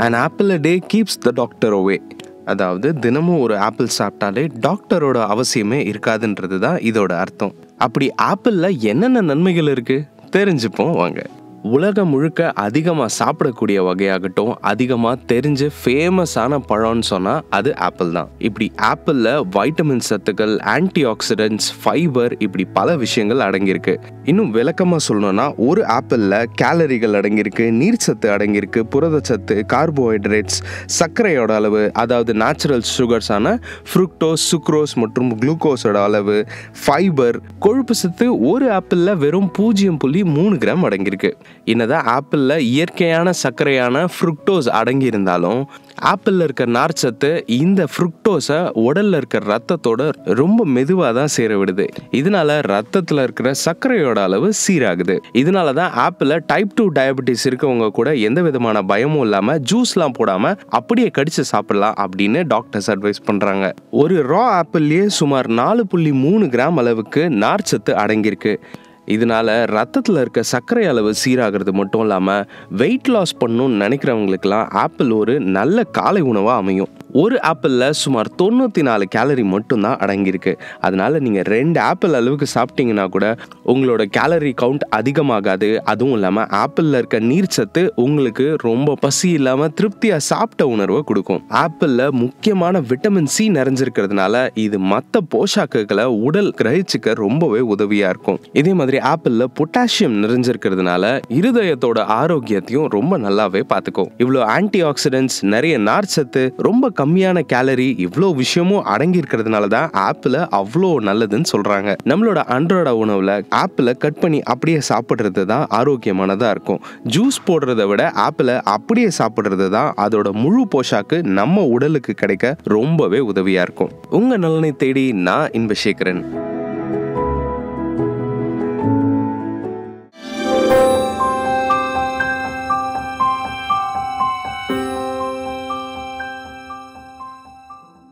and apple a day keeps the doctor away அதாவது தினமும் ஒரு ஆப்பிள் சாப்பிட்டாலே டாக்டரோட அவசியமே இருக்காதுன்றது தான் இதோட அர்த்தம் அப்படி ஆப்பிளில் என்னென்ன நன்மைகள் இருக்கு தெரிஞ்சுப்போம் வாங்க உலகம் முழுக்க அதிகமாக சாப்பிடக்கூடிய வகையாகட்டும் அதிகமாக தெரிஞ்சு ஃபேமஸான பழம்னு சொன்னால் அது ஆப்பிள் தான் இப்படி ஆப்பிளில் வைட்டமின் சத்துக்கள் ஆன்டி ஆக்சிடென்ட்ஸ் ஃபைபர் இப்படி பல விஷயங்கள் அடங்கியிருக்கு இன்னும் விளக்கமாக சொல்லணும்னா ஒரு ஆப்பிளில் கேலரிகள் அடங்கியிருக்கு நீர்ச்சத்து அடங்கியிருக்கு புரதச்சத்து கார்போஹைட்ரேட்ஸ் சர்க்கரையோட அளவு அதாவது நேச்சுரல் சுகர்ஸான ஃப்ருக்டோஸ் சுக்ரோஸ் மற்றும் குளுக்கோஸோட அளவு ஃபைபர் கொழுப்பு சத்து ஒரு ஆப்பிளில் வெறும் பூஜ்ஜியம் புள்ளி மூணு கிராம் அடங்கியிருக்கு என்னதான் ஆப்பிளில் இயற்கையான சர்க்கரையான ஃப்ருக்டோஸ் அடங்கி இருந்தாலும் ஆப்பிளில் இருக்க நார்ச்சத்து இந்த ஃப்ருக்டோஸை உடல்ல இருக்க ரத்தத்தோட ரொம்ப மெதுவாக தான் சேர விடுது இதனால ரத்தத்தில் இருக்கிற சர்க்கரையோட அளவு சீராகுது இதனால தான் ஆப்பிளில் டைப் டூ டயபெட்டிஸ் இருக்கவங்க கூட எந்த விதமான பயமும் இல்லாமல் ஜூஸ்லாம் போடாமல் அப்படியே கடிச்சு சாப்பிடலாம் அப்படின்னு டாக்டர்ஸ் அட்வைஸ் பண்ணுறாங்க ஒரு ரா ஆப்பிள்லேயே சுமார் நாலு புள்ளி மூணு கிராம் அளவுக்கு நார்ச்சத்து அடங்கியிருக்கு இதனால ரத்தத்தில் இருக்க சர்க்கரை அளவு சீராகிறது மட்டும் இல்லாமல் வெயிட் லாஸ் பண்ணணும்னு நினைக்கிறவங்களுக்கெல்லாம் ஆப்பிள் ஒரு நல்ல காலை உணவாக அமையும் ஒரு ஆப்பிளில் சுமார் தொண்ணூற்றி நாலு கேலரி மட்டும்தான் அடங்கியிருக்கு அதனால நீங்கள் ரெண்டு ஆப்பிள் அளவுக்கு சாப்பிட்டீங்கன்னா கூட உங்களோட கேலரி கவுண்ட் அதிகமாகாது அதுவும் இல்லாமல் ஆப்பிளில் இருக்க நீர்ச்சத்து உங்களுக்கு ரொம்ப பசி இல்லாமல் திருப்தியாக சாப்பிட்ட உணர்வை கொடுக்கும் ஆப்பிளில் முக்கியமான விட்டமின் சி நிறைஞ்சிருக்கிறதுனால இது மற்ற போஷாக்குகளை உடல் கிரகிச்சுக்க ரொம்பவே உதவியாக இருக்கும் இதே மாதிரி ஆப்பிளில் பொட்டாசியம் நிறைஞ்சிருக்கிறதுனால இருதயத்தோட ஆரோக்கியத்தையும் ரொம்ப நல்லாவே பார்த்துக்கும் இவ்வளோ ஆன்டி ஆக்சிடென்ட்ஸ் நிறைய நார்ச்சத்து ரொம்ப கம்மியான கேலரி இவ்வளோ விஷயமும் அடங்கி இருக்கிறதுனால தான் ஆப்பிள அவ்வளோ நல்லதுன்னு சொல்றாங்க நம்மளோட அன்றாட உணவுல ஆப்பிள கட் பண்ணி அப்படியே சாப்பிட்றது தான் ஆரோக்கியமானதா இருக்கும் ஜூஸ் போடுறத விட ஆப்பிள அப்படியே சாப்பிட்றது தான் அதோட முழு போஷாக்கு நம்ம உடலுக்கு கிடைக்க ரொம்பவே உதவியா இருக்கும் உங்க நலனை தேடி நான் இன்பசேகரன்